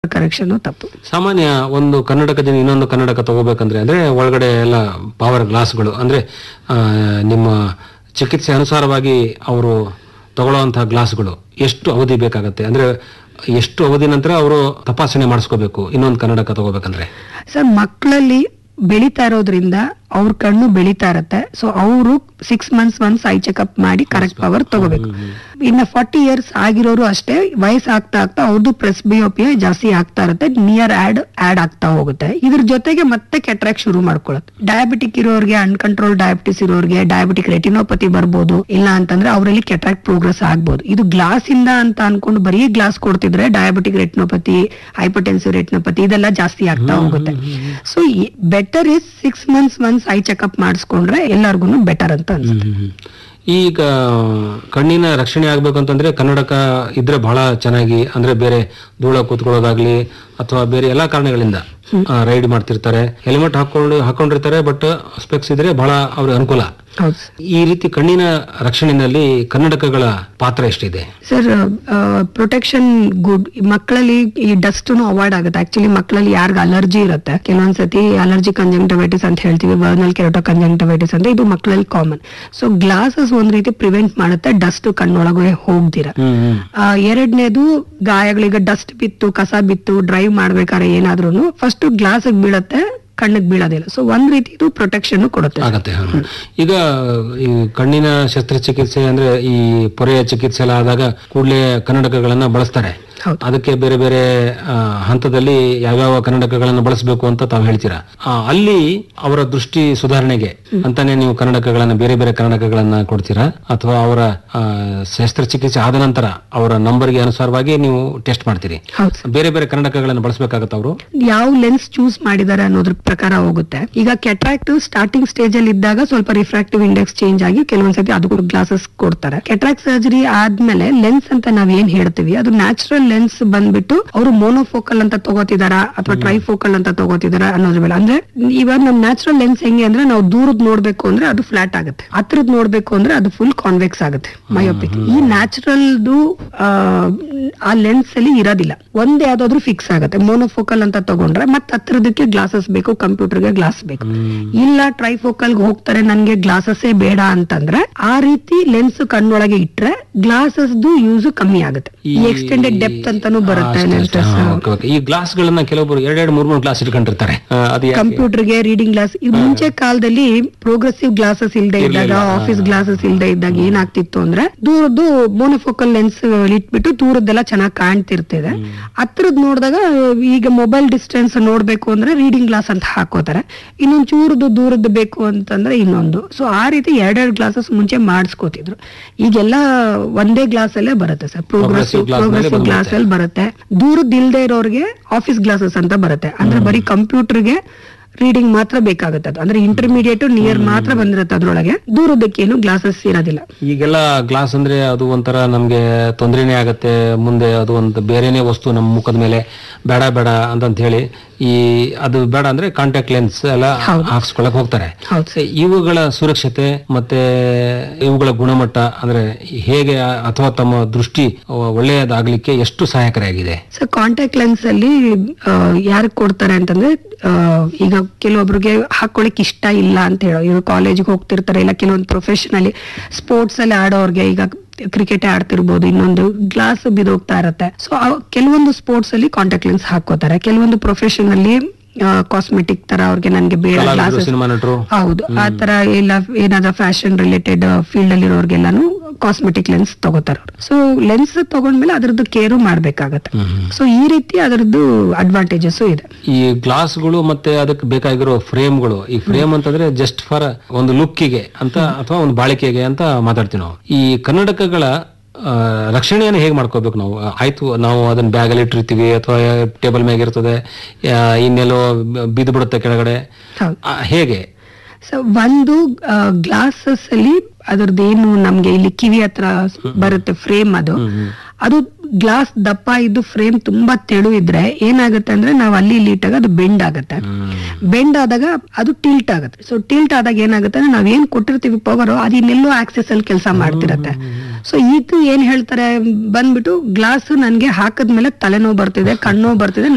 Correction ತಪ್ಪು ಸಾಮಾನ್ಯ ಒಂದು ಕನ್ನಡಕದಿಂದ ಇನ್ನೊಂದು ಕನ್ನಡಕ ತಗೋಬೇಕಂದ್ರೆ ಅಂದ್ರೆ ಒಳಗಡೆ ಎಲ್ಲ ಪವರ್ ಗ್ಲಾಸ್ಗಳು ಅಂದ್ರೆ ಆ, ನಿಮ್ಮ ಚಿಕಿತ್ಸೆ ಅನುಸಾರವಾಗಿ ಅವರು ತಗೊಳ್ಳುವಂತಹ ಗ್ಲಾಸ್ಗಳು ಎಷ್ಟು ಅವಧಿ ಬೇಕಾಗತ್ತೆ ಅಂದ್ರೆ ಎಷ್ಟು ಅವಧಿ ನಂತರ ಅವರು ತಪಾಸಣೆ ಮಾಡಿಸ್ಕೋಬೇಕು ಇನ್ನೊಂದು ಕನ್ನಡಕ ತಗೋಬೇಕಂದ್ರೆ ಸರ್ ಮಕ್ಕಳಲ್ಲಿ ಬೆಳೀತಾ ಇರೋದ್ರಿಂದ ಅವ್ರ ಕಣ್ಣು ಬೆಳೀತಾ ಇರತ್ತೆ ಸೊ ಅವರು six months once eye checkup ಮಾಡಿ ಕರೆಕ್ಟ್ ಪವರ್ ತಗೋಬೇಕು ಇನ್ನ ಫಾರ್ಟಿ ಇಯರ್ಸ್ ಆಗಿರೋರು ಅಷ್ಟೇ ವಯಸ್ಸು ಆಗ್ತಾ ಆಗ್ತಾ ಅವ್ರದ್ದು ಪ್ರೆಸ್ಬಿಯೋಪಿಯ ಜಾಸ್ತಿ ಆಗ್ತಾ ಇರುತ್ತೆ ನಿಯರ್ ಆಡ್ ಆಡ್ ಆಗ್ತಾ ಹೋಗುತ್ತೆ ಇದ್ರ ಜೊತೆಗೆ ಮತ್ತೆ ಕೆಟ್ರಾಕ್ ಶುರು ಮಾಡ್ಕೊಳ್ಳುತ್ತೆ ಡಯಾಬಿಟಿಕ್ ಇರೋರಿಗೆ ಅನ್ಕಂಟ್ರೋಲ್ ಡಯಾಬಿಟಿಸ್ ಇರೋರಿಗೆ ಡಯಾಬಿಟಿಕ್ ರೆಟಿನೋಪತಿ ಬರ್ಬೋದು ಇಲ್ಲ ಅಂತಂದ್ರೆ ಅವರಲ್ಲಿ ಕೆಟ್ರಾಕ್ ಪ್ರೋಗ್ರೆಸ್ ಆಗ್ಬೋದು ಇದು ಗ್ಲಾಸ್ ಇಂದ ಅಂತ ಅನ್ಕೊಂಡು ಬರೀ ಗ್ಲಾಸ್ ಕೊಡ್ತಿದ್ರೆ ಡಯಾಬಿಟಿಕ್ ರೆಟಿನೋಪತಿ ಹೈಪರ್ಟೆನ್ಸಿವ್ ರೆಟಿನೋಪತಿ ಇದೆಲ್ಲ ಜಾಸ್ತಿ ಆಗ್ತಾ ಹೋಗುತ್ತೆ so better is six months once eye checkup ಮಾಡಿಸ್ಕೊಂಡ್ರೆ ಎಲ್ಲಾರ್ಗು ಬೆಟರ್ ಅಂತ ಅನ್ಸುತ್ತೆ ಈಗ ಕಣ್ಣಿನ ರಕ್ಷಣೆ ಆಗ್ಬೇಕು ಅಂತಂದ್ರೆ ಕನ್ನಡಕ ಇದ್ರೆ ಬಹಳ ಚೆನ್ನಾಗಿ ಅಂದ್ರೆ ಬೇರೆ ಧೂಳ ಕೂತ್ಕೊಳ್ಳೋದಾಗ್ಲಿ ಅಥವಾ ಬೇರೆ ಎಲ್ಲಾ ಕಾರಣಗಳಿಂದ ರೈಡ್ ಮಾಡ್ತಿರ್ತಾರೆ ಹೆಲ್ಮೆಟ್ ಹಾಕೊಂಡು ಹಾಕೊಂಡಿರ್ತಾರೆ ಬಟ್ ಸ್ಪೆಕ್ಸ್ ಇದ್ರೆ ಬಹಳ ಅವ್ರಿಗೆ ಅನುಕೂಲ ಹೌದು ಈ ರೀತಿ ಕಣ್ಣಿನ ರಕ್ಷಣೆಯಲ್ಲಿ ಕನ್ನಡಕಗಳ ಪಾತ್ರ ಎಷ್ಟಿದೆ ಸರ್ ಪ್ರೊಟೆಕ್ಷನ್ ಗುಡ್ ಮಕ್ಕಳಲ್ಲಿ ಈ ಡಸ್ಟ್ ಅವಾಯ್ಡ್ ಆಗುತ್ತೆ ಆಕ್ಚುಲಿ ಮಕ್ಕಳಲ್ಲಿ ಯಾರ್ಗ ಅಲರ್ಜಿ ಇರುತ್ತೆ ಕೆಲವೊಂದ್ಸತಿ ಅಲರ್ಜಿ ಕಂಜಂಕ್ಟಿವೈಟಿಸ್ ಅಂತ ಹೇಳ್ತೀವಿ ವರ್ನಲ್ ಕೆರೋಟೋ ಕಂಜಂಕ್ಟಿವೈಟಿಸ್ ಅಂತ ಇದು ಮಕ್ಕಳಲ್ಲಿ ಕಾಮನ್ ಸೊ ಗ್ಲಾಸಸ್ ಒಂದ್ ರೀತಿ ಪ್ರಿವೆಂಟ್ ಮಾಡುತ್ತೆ ಡಸ್ಟ್ ಕಣ್ಣೊಳಗೆ ಹೋಗ್ದಿರ ಹ್ಮ್ ಹ್ಮ್ ಆ, ಎರಡನೇದು ಗಾಯಗಳಿಗೆ ಡಸ್ಟ್ ಬಿತ್ತು ಕಸ ಬಿತ್ತು ಡ್ರೈವ್ ಮಾಡ್ಬೇಕಾದ್ರೆ ಏನಾದ್ರೂ ಫಸ್ಟ್ ಗ್ಲಾಸ್ ಬೀಳತ್ತೆ ಕಣ್ಣಿಗೆ ಬೀಳೋದಿಲ್ಲ ಸೊ ಒಂದ್ ರೀತಿ ಇದು ಪ್ರೊಟೆಕ್ಷನ್ ಕೊಡುತ್ತೆ ಆಗತ್ತೆ ಹ. ಈಗ ಈ ಕಣ್ಣಿನ ಶಸ್ತ್ರಚಿಕಿತ್ಸೆ ಅಂದ್ರೆ ಈ ಪೊರೆಯ ಚಿಕಿತ್ಸೆ ಎಲ್ಲ ಆದಾಗ ಕೂಡಲೇ ಕನ್ನಡಕಗಳನ್ನ ಬಳಸ್ತಾರೆ ಹೌದು. ಅದಕ್ಕೆ ಬೇರೆ ಬೇರೆ ಆ, ಹಂತದಲ್ಲಿ ಯಾವ್ಯಾವ ಕನ್ನಡಕಗಳನ್ನು ಬಳಸಬೇಕು ಅಂತ ತಾವು ಹೇಳ್ತೀರಾ ಆ, ಅಲ್ಲಿ ಅವರ ದೃಷ್ಟಿ ಸುಧಾರಣೆಗೆ ಅಂತಾನೆ ನೀವು ಕನ್ನಡಕಗಳನ್ನ ಬೇರೆ ಬೇರೆ ಕನ್ನಡಕಗಳನ್ನ ಕೊಡ್ತೀರಾ ಅಥವಾ ಅವರ ಆ, ಶಸ್ತ್ರಚಿಕಿತ್ಸೆ ಆದ ನಂತರ ಅವರ ನಂಬರ್ಗೆ ಅನುಸಾರವಾಗಿ ನೀವು ಟೆಸ್ಟ್ ಮಾಡ್ತೀರಿ ಹೌದು ಸರ್ ಬೇರೆ ಬೇರೆ ಕನ್ನಡಕಗಳನ್ನು ಬಳಸಬೇಕಾಗತ್ತ ಅವರು ಯಾವ ಲೆನ್ಸ್ ಚೂಸ್ ಮಾಡಿದ್ದಾರೆ ಅನ್ನೋದ್ರ ಪ್ರಕಾರ ಹೋಗುತ್ತೆ ಈಗ ಕೆಟ್ರಾಕ್ಟ್ ಸ್ಟಾರ್ಟಿಂಗ್ ಸ್ಟೇಜ್ ಅಲ್ಲಿ ಇದ್ದಾಗ ಸ್ವಲ್ಪ ರಿಫ್ರಾಕ್ಟಿವ್ ಇಂಡೆಕ್ಸ್ ಚೇಂಜ್ ಆಗಿ ಕೆಲವೊಂದ್ಸತಿ ಅದು ಕೂಡ ಗ್ಲಾಸಸ್ ಕೊಡ್ತಾರೆ ಕೆಟ್ರಾಕ್ಟ್ ಸರ್ಜರಿ ಆದ್ಮೇಲೆ ಲೆನ್ಸ್ ಅಂತ ನಾವ್ ಏನ್ ಹೇಳ್ತೀವಿ ಅದು ನ್ಯಾಚುರಲ್ ಲೆನ್ಸ್ ಬಂದ್ಬಿಟ್ಟು ಅವರು ಮೋನೋಫೋಕಲ್ ಅಂತ ತಗೋತಿದಾರ ಅಥವಾ ಟ್ರೈಫೋಕಲ್ ಅಂತ ತಗೋತಿದಾರ ಅನ್ನೋದ್ರ ಮೇಲೆ ಅಂದ್ರೆ ಇವಾಗ ನಮ್ ನ್ಯಾಚುರಲ್ ಲೆನ್ಸ್ ಹೆಂಗೆ ಅಂದ್ರೆ ನಾವು ದೂರದ್ ನೋಡ್ಬೇಕು ಅಂದ್ರೆ ಅದು ಫ್ಲಾಟ್ ಆಗುತ್ತೆ ಹತ್ರದ್ ನೋಡ್ಬೇಕು ಅಂದ್ರೆ ಅದು ಫುಲ್ ಕಾನ್ವೆಕ್ಸ್ ಆಗುತ್ತೆ ಮಯೋಪಿಕ್ ಈ ನ್ಯಾಚುರಲ್ದು ಆ ಲೆನ್ಸ್ ಅಲ್ಲಿ ಇರೋದಿಲ್ಲ ಒಂದ್ ಯಾವ್ದಾದ್ರು ಫಿಕ್ಸ್ ಆಗುತ್ತೆ ಮೋನೋಫೋಕಲ್ ಅಂತ ತಗೊಂಡ್ರೆ ಮತ್ತೆ ಹತ್ರದಕ್ಕೆ ಗ್ಲಾಸಸ್ ಬೇಕು ಕಂಪ್ಯೂಟರ್ಗೆ ಗ್ಲಾಸ್ ಬೇಕು ಇಲ್ಲ ಟ್ರೈಫೋಕಲ್ ಹೋಗ್ತಾರೆ ನನ್ಗೆ ಗ್ಲಾಸಸ್ ಬೇಡ ಅಂತಂದ್ರೆ ಆ ರೀತಿ ಲೆನ್ಸ್ ಕಣ್ಣೊಳಗೆ ಇಟ್ರೆ ಗ್ಲಾಸಸ್ ಯೂಸ್ ಕಮ್ಮಿ ಆಗುತ್ತೆ ಈ ಎಕ್ಸ್ಟೆಂಡೆಡ್ ಡೆಪ್ತ್ ಅಂತಾನು ಬರುತ್ತೆ ಲೆನ್ಸಸ್ ಈ ಗ್ಲಾಸ್ ಗಳನ್ನ ಕೆಲವೊಬ್ರು ಎರಡೆರಡು ಮೂರ್ ಮೂರು ಗ್ಲಾಸ್ ಇಟ್ಕೊಂಡಿರ್ತಾರೆ ಆ, ಅದು ಯಾಕೆ? ಕಂಪ್ಯೂಟರ್ಗೆ ರೀಡಿಂಗ್ ಗ್ಲಾಸ್ ಇದು ಮುಂಚೆ ಕಾಲದಲ್ಲಿ ಪ್ರೋಗ್ರೆಸಿವ್ ಗ್ಲಾಸಸ್ ಇಲ್ದೇ ಇದ್ದಾಗ ಆಫೀಸ್ ಗ್ಲಾಸಸ್ ಇಲ್ದೇ ಇದ್ದಾಗ ಏನಾಗ್ತಿತ್ತು ಅಂದ್ರೆ ದೂರದ್ದು ಮೋನೋಫೋಕಲ್ ಲೆನ್ಸ್ ಇಟ್ಬಿಟ್ಟು ದೂರದ್ದೆಲ್ಲ ಚೆನ್ನಾಗಿ ಕಾಣ್ತಿರ್ತಿದೆ ಹತ್ರದ್ ನೋಡಿದಾಗ ಈಗ ಮೊಬೈಲ್ ಡಿಸ್ಟೆನ್ಸ್ ನೋಡ್ಬೇಕು ಅಂದ್ರೆ ರೀಡಿಂಗ್ ಗ್ಲಾಸ್ ಅಂತ ಹಾಕೋತಾರೆ ಇನ್ನೊಂದ್ ಚೂರದ್ದು ದೂರದ್ದು ಬೇಕು ಅಂತಂದ್ರೆ ಇನ್ನೊಂದು ಸೊ ಆ ರೀತಿ ಎರಡೆರಡು ಗ್ಲಾಸಸ್ ಮುಂಚೆ ಮಾಡಿಸ್ಕೋತಿದ್ರು ಈಗೆಲ್ಲ ಒಂದೇ ಗ್ಲಾಸ್ ಅಲ್ಲೇ ಬರುತ್ತೆ ಸರ್ ಪ್ರೋಗ್ರೆಸಿವ್ Progressive glass ಮೇಲೆ ಪ್ರೋಗ್ರೆಸಿವ್ ಗ್ಲಾಸ್ ಅಲ್ಲಿ ಬರುತ್ತೆ ದೂರದ್ದು ಇಲ್ದೇ ಇರೋರಿಗೆ ಆಫೀಸ್ ಗ್ಲಾಸಸ್ ಅಂತ ಬರುತ್ತೆ ಅಂದ್ರೆ ಬರೀ ಕಂಪ್ಯೂಟರ್ಗೆ ರೀಡಿಂಗ್ ಮಾತ್ರ ಬೇಕಾಗುತ್ತೆ ಅದು ಅಂದ್ರೆ ಇಂಟರ್ಮೀಡಿಯೇಟ್ ನಿಯರ್ ಮಾತ್ರ ಬಂದಿರುತ್ತೆ ಅದ್ರೊಳಗೆ ದೂರದಕ್ಕೇನು ಗ್ಲಾಸಸ್ ಇರೋದಿಲ್ಲ ಈಗೆಲ್ಲ ಗ್ಲಾಸ್ ಅಂದ್ರೆ ಅದು ಒಂಥರ ನಮ್ಗೆ ತೊಂದರೆನೇ ಆಗತ್ತೆ ಮುಂದೆ ಅದು ಒಂದು ಬೇರೆನೆ ವಸ್ತು ನಮ್ಮ ಮುಖದ ಮೇಲೆ ಬೇಡ ಬೇಡ ಅಂತಂತ ಹೇಳಿ ಈ ಅದು ಬೇಡ ಅಂದ್ರೆ ಕಾಂಟ್ಯಾಕ್ಟ್ ಲೆನ್ಸ್ ಎಲ್ಲ ಹಾಕ್ಸ್ಕೊಳಕ್ ಹೋಗ್ತಾರೆ ಹೌದು ಸೊ ಇವುಗಳ ಸುರಕ್ಷತೆ ಮತ್ತೆ ಇವುಗಳ ಗುಣಮಟ್ಟ ಅಂದ್ರೆ ಹೇಗೆ ಅಥವಾ ತಮ್ಮ ದೃಷ್ಟಿ ಒಳ್ಳೆಯದಾಗ್ಲಿಕ್ಕೆ ಎಷ್ಟು ಸಹಾಯಕರಾಗಿದೆ ಸೊ ಕಾಂಟ್ಯಾಕ್ಟ್ ಲೆನ್ಸ್ ಅಲ್ಲಿ ಯಾರಿಗೆ ಕೊಡ್ತಾರೆ ಅಂತಂದ್ರೆ ಆ, ಈಗ ಕೆಲವೊಬ್ರಿಗೆ ಹಾಕೊಳಕ್ ಇಷ್ಟ ಇಲ್ಲ ಅಂತ ಹೇಳೋ ಇವರು ಕಾಲೇಜ್ಗೆ ಹೋಗ್ತಿರ್ತಾರೆ ಇಲ್ಲ ಕೆಲವೊಂದು ಪ್ರೊಫೆಷನಲಿ ಸ್ಪೋರ್ಟ್ಸ್ ಅಲ್ಲಿ ಆಡೋರ್ಗೆ ಈಗ ಕ್ರಿಕೆಟ್ ಆಡ್ತಿರ್ಬೋದು ಇನ್ನೊಂದು ಗ್ಲಾಸ್ ಬಿದೋಗ್ತಾ ಇರತ್ತೆ ಸೊ ಕೆಲವೊಂದು ಸ್ಪೋರ್ಟ್ಸ್ ಅಲ್ಲಿ ಕಾಂಟ್ಯಾಕ್ಟ್ ಲೆನ್ಸ್ ಹಾಕೋತಾರೆ ಕೆಲವೊಂದು ಪ್ರೊಫೆಷನ್ ಅಲ್ಲಿ ಕಾಸ್ಮೆಟಿಕ್ ತರ ಅವ್ರಿಗೆ ನನ್ಗೆ ಬೇಡ ಕಲಾವಿದರು ಗ್ಲಾಸಸ್ ಸಿನಿಮಾ ನಟರು ಹೌದು ಆ ತರ ಎಲ್ಲ ಏನಾದ್ರೂ ಫ್ಯಾಷನ್ ರಿಲೇಟೆಡ್ ಫೀಲ್ಡ್ ಅಲ್ಲಿ ಇರೋರ್ಗೆಲ್ಲಾನು ಕಾಸ್ಮೆಟಿಕ್ ಲೆನ್ಸ್ ತಗೋತಾರ ಸೊ ಲೆನ್ಸ್ ತಗೊಂಡ್ಮೇಲೆ ಅದ್ರದ್ದು ಕೇರು ಮಾಡ್ಬೇಕಾಗತ್ತೆ ಸೊ ಈ ರೀತಿ ಅದರದ್ದು ಅಡ್ವಾಂಟೇಜಸ್ ಇದೆ ಈ ಗ್ಲಾಸ್ಗಳು ಮತ್ತೆ ಅದಕ್ಕೆ ಬೇಕಾಗಿರೋ ಫ್ರೇಮ್ಗಳು ಈ ಫ್ರೇಮ್ ಅಂತಂದ್ರೆ ಜಸ್ಟ್ ಫಾರ್ ಒಂದು ಲುಕ್ಕಿಗೆ ಅಂತ ಅಥವಾ ಒಂದು ಬಾಳಿಕೆಗೆ ಅಂತ ಮಾತಾಡ್ತೀವಿ ನಾವು ಈ ಕನ್ನಡಕಗಳ ಆ, ರಕ್ಷಣೆಯನ್ನು ಹೇಗೆ ಮಾಡ್ಕೋಬೇಕು ನಾವು ಆಯ್ತು ನಾವು ಅದನ್ನ ಬ್ಯಾಗ್ ಅಲ್ಲಿ ಇಟ್ಟಿರ್ತೀವಿ ಅಥವಾ ಟೇಬಲ್ ಮ್ಯಾಗ ಇರ್ತದೆ ಆ, ಇನ್ನೆಲ್ಲೋ ಬಿದ್ದು ಬಿಡುತ್ತೆ ಕೆಳಗಡೆ ಹೌದು ಆ, ಹೇಗೆ ಸೊ ಒಂದು ಗ್ಲಾಸಸ್ ಅಲ್ಲಿ ಅದ್ರದ್ದು ಏನು ನಮ್ಗೆ ಇಲ್ಲಿ ಕಿವಿ ಹತ್ರ ಬರುತ್ತೆ ಫ್ರೇಮ್ ಅದು ಅದು ಗ್ಲಾಸ್ ದಪ್ಪ ಇದ್ದು ಫ್ರೇಮ್ ತುಂಬಾ ತೆಳು ಇದ್ರೆ ಏನಾಗುತ್ತೆ ಅಂದ್ರೆ ನಾವು ಅಲ್ಲಿ ಇಲ್ಲಿ ಇಟ್ಟಾಗ ಅದು ಬೆಂಡ್ ಆಗುತ್ತೆ ಬೆಂಡ್ ಆದಾಗ ಅದು ಟಿಲ್ಟ್ ಆಗುತ್ತೆ ಸೊ ಟಿಲ್ಟ್ ಆದಾಗ ಏನಾಗುತ್ತೆ ಅಂದ್ರೆ ನಾವ್ ಏನ್ ಕೊಟ್ಟಿರ್ತೀವಿ ಪವರ್ ಅದು ಇನ್ನೆಲ್ಲೋ ಆಕ್ಸೆಸ್ ಅಲ್ಲಿ ಕೆಲಸ ಮಾಡ್ತಿರತ್ತೆ ಸೊ ಇದು ಏನ್ ಹೇಳ್ತಾರೆ ಬಂದ್ಬಿಟ್ಟು ಗ್ಲಾಸ್ ನನ್ಗೆ ಹಾಕದ್ಮೇಲೆ ತಲೆನೋವು ಬರ್ತಿದೆ ಕಣ್ಣು ಬರ್ತಿದೆ